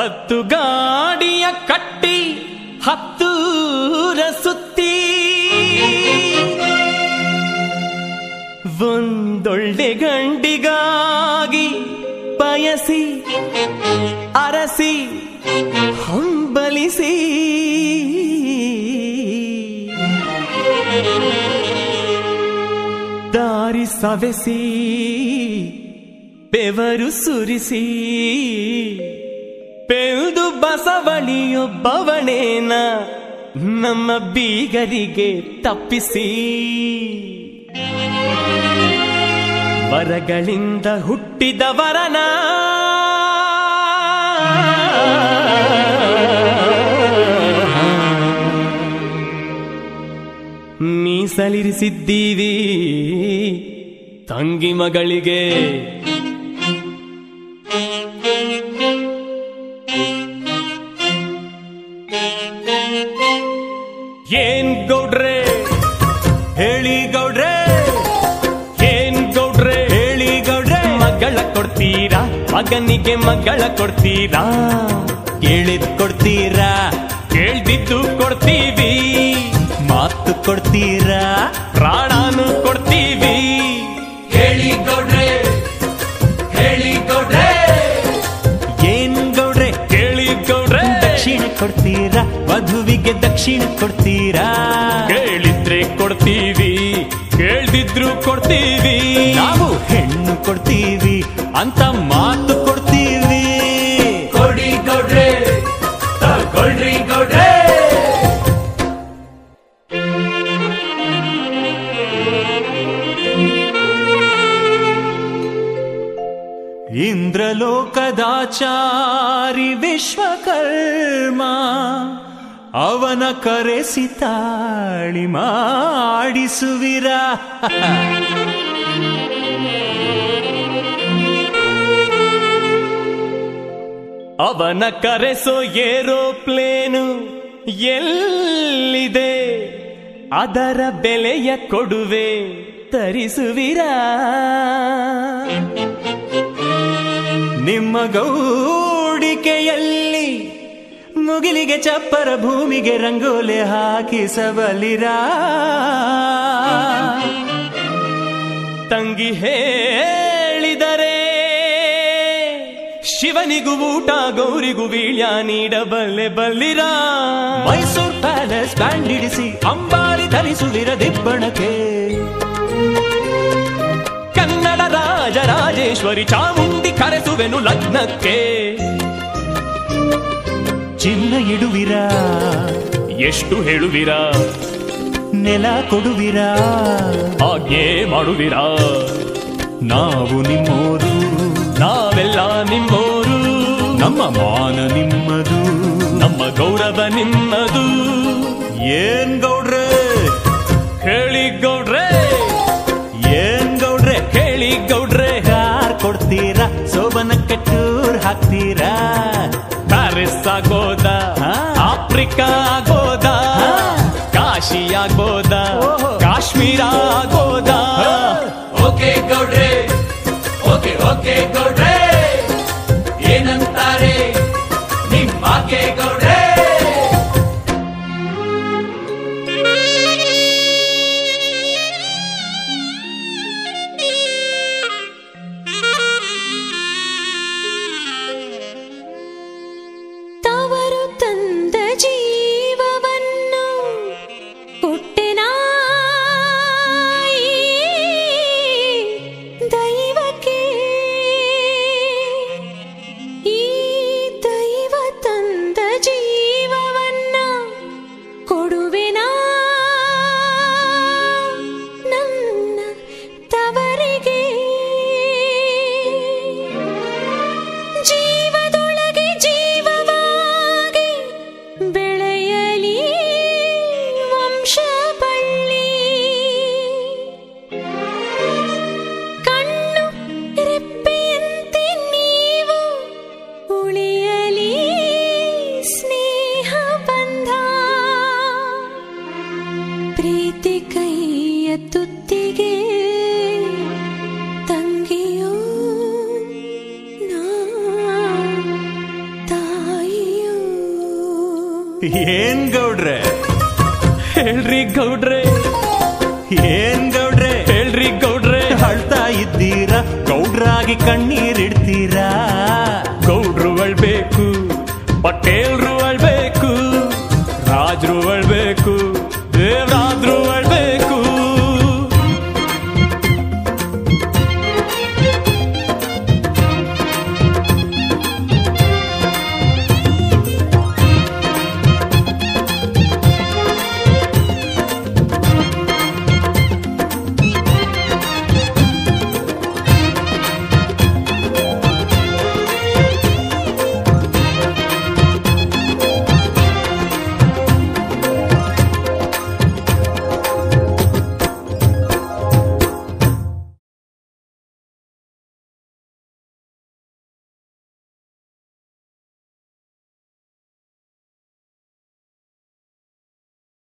ಹತ್ತು ಗಾಡಿಯ ಕಟ್ಟಿ ಹತ್ತೂರ ಸುತ್ತಿ ಒಂದೊಳ್ಳೆ ಗಂಡಿಗಾಗಿ ಬಯಸಿ ಅರಸಿ ಹಂಬಲಿಸಿ ದಾರಿ ಸವೆಸಿ ಬೆವರು ಸುರಿಸಿ ಪೆಲ್ದು ಬಸವಳಿಯೊಬ್ಬವನೇನ ನಮ್ಮ ಬೀಗರಿಗೆ ತಪ್ಪಿಸಿ ವರಗಳಿಂದ ಹುಟ್ಟಿದವರನ ಮೀಸಲಿರಿಸಿದ್ದೀವಿ ತಂಗಿ ಮಗಳಿಗೆ ಏನ್ ಗೌಡ್ರೆ ಹೇಳಿ ಗೌಡ್ರೆ ಏನ್ ಗೌಡ್ರೆ ಹೇಳಿ ಗೌಡ್ರೆ ಮಗಳ ಕೊಡ್ತೀರಾ ಮಗನಿಗೆ ಮಗಳ ಕೊಡ್ತೀರಾ ಕೇಳಿದ್ ಕೊಡ್ತೀರಾ ಕೇಳ್ದಿದ್ದು ಕೊಡ್ತೀವಿ ಮಾತು ಕೊಡ್ತೀರಾ ಪ್ರಾಣಾನು ಕೊಡ್ತೀವಿ ಹೇಳಿ ಗೌಡ್ರೆ ಹೇಳಿ ಗೌಡ್ರೆ ಏನ್ ಗೌಡ್ರೆ ಕೇಳಿ ಗೌಡ್ರೆ ದಕ್ಷಿಣ ಕೊಡ್ತೀರಾ ವಧುವಿಗೆ ದಕ್ಷಿಣ ಕೊಡ್ತೀರಾ ಕೇಳಿದ್ರೆ ಕೊಡ್ತೀವಿ ಕೇಳ್ದಿದ್ರು ಕೊಡ್ತೀವಿ ನಾವು ಹೆಣ್ಣು ಕೊಡ್ತೀವಿ ಅಂತ ಮಾತು ಕೊಡ್ತೀವಿ ಕೊಡಿ ಗೌಡ್ರೆ ತಗೊಳ್ರಿ ಗೌಡ್ರೆ ಇಂದ್ರಲೋಕದಾಚಾರಿ ವಿಶ್ವಕರ್ಮ ಅವನ ಕರೆಸಿ ತಾಳಿ ಮಾಡಿಸುವಿರ ಅವನ ಕರೆಸೋ ಏರೋಪ್ಲೇನು ಎಲ್ಲಿದೆ ಅದರ ಬೆಲೆಯ ಕೊಡುವೆ ತರಿಸುವಿರಾ ನಿಮ್ಮ ಗೌಡಿಕೆಯಲ್ಲಿ ಮುಗಿಲಿಗೆ ಚಪ್ಪರ ಭೂಮಿಗೆ ರಂಗೋಲೆ ಹಾಕಿಸಬಲಿರಾ ತಂಗಿ ಹೇಳಿದರೆ ಶಿವನಿಗೂ ಊಟ ಗೌರಿಗೂ ವೀಳ್ಯ ನೀಡಬಲ್ಲೆ ಬಲ್ಲಿರಾ ಮೈಸೂರ್ ಪ್ಯಾಲೇಸ್ ಬ್ಯಾಂಡ್ ಹಿಡಿಸಿ ಅಂಬಾರಿ ಧರಿಸುವಿರ ದಿಬ್ಬಣಕ್ಕೆ ಕನ್ನಡ ರಾಜರಾಜೇಶ್ವರಿ ಚಾಮುಂಡಿ ಕರೆಸುವೆನು ಲಗ್ನಕ್ಕೆ ಚಿನ್ನ ಇಡುವಿರಾ ಎಷ್ಟು ಹೇಳುವಿರಾ ನೆಲ ಕೊಡುವಿರಾ ಆಜ್ಞೆ ಮಾಡುವಿರಾ ನಾವು ನಿಮ್ಮೋರು ನಾವೆಲ್ಲ ನಿಮ್ಮೋರು ನಮ್ಮ ಮಾನ ನಿಮ್ಮದು ನಮ್ಮ ಗೌರವ ನಿಮ್ಮದು ಏನ್ ಗೌಡ್ರೆ ಹೇಳಿ ಗೌಡ್ರೆ ಏನ್ ಗೌಡ್ರೆ ಹೇಳಿ ಗೌಡ್ರೆ ಕಾರ್ ಕೊಡ್ತೀರಾ ಸೋಬನಕ್ಕೆ ಟೂರ್ ಹಾಕ್ತೀರಾ ಪ್ಯಾರಿಸ್ ಆಗೋದ ಹಾ. ಆಫ್ರಿಕಾ ಆಗೋದ ಹಾ. ಕಾಶಿ ಆಗೋದ ಓಹೋ. ಕಾಶ್ಮೀರ ಆಗೋದ ಓಕೆ ಗೌಡ್ರೆ ಓಕೆ ಓಕೆ ಗೌಡ್ರೆ ಏನಂತಾರೆ ನಿಮ್ಮಾಕೆ ಗೌಡ್ರೆ ತವರು ತಂದ ಜೀವವನ್ನು ಕೊಟ್ಟೆನಾ ಈ ದೈವಕ್ಕೆ ಈ ದೈವ ತಂದ ಜೀವವನ್ನ ಕೊಡುವೆನಾ ನನ್ನ ತವರಿಗೆ ಜೀವದೊಳಗೆ ಜೀವವಾಗಿ ಬೆಳೆಯಲಿ ವಂಶ ಬಳ್ಳಿ ಕಣ್ಣು ರೆಪ್ಪೆಯಂತೆ ನೀವು ಉಳಿಯಲಿ ಸ್ನೇಹ ಬಂಧ ಪ್ರೀತಿ ಕೈಯ ತುತ್ತಿಗೆ ತಂಗಿಯೋ ನಾ ತಾಯಿ ಏನ್ ಗೌಡ್ರೆ ಹೇಳ್ರಿ ಗೌಡ್ರೆ ಏನ್ ಗೌಡ್ರೆ ಹೇಳ್ರಿ ಗೌಡ್ರೆ ಅಳ್ತಾ ಇದ್ದೀರಾ ಗೌಡ್ರಾಗಿ ಕಣ್ಣೀರಿಡ್ತೀರಾ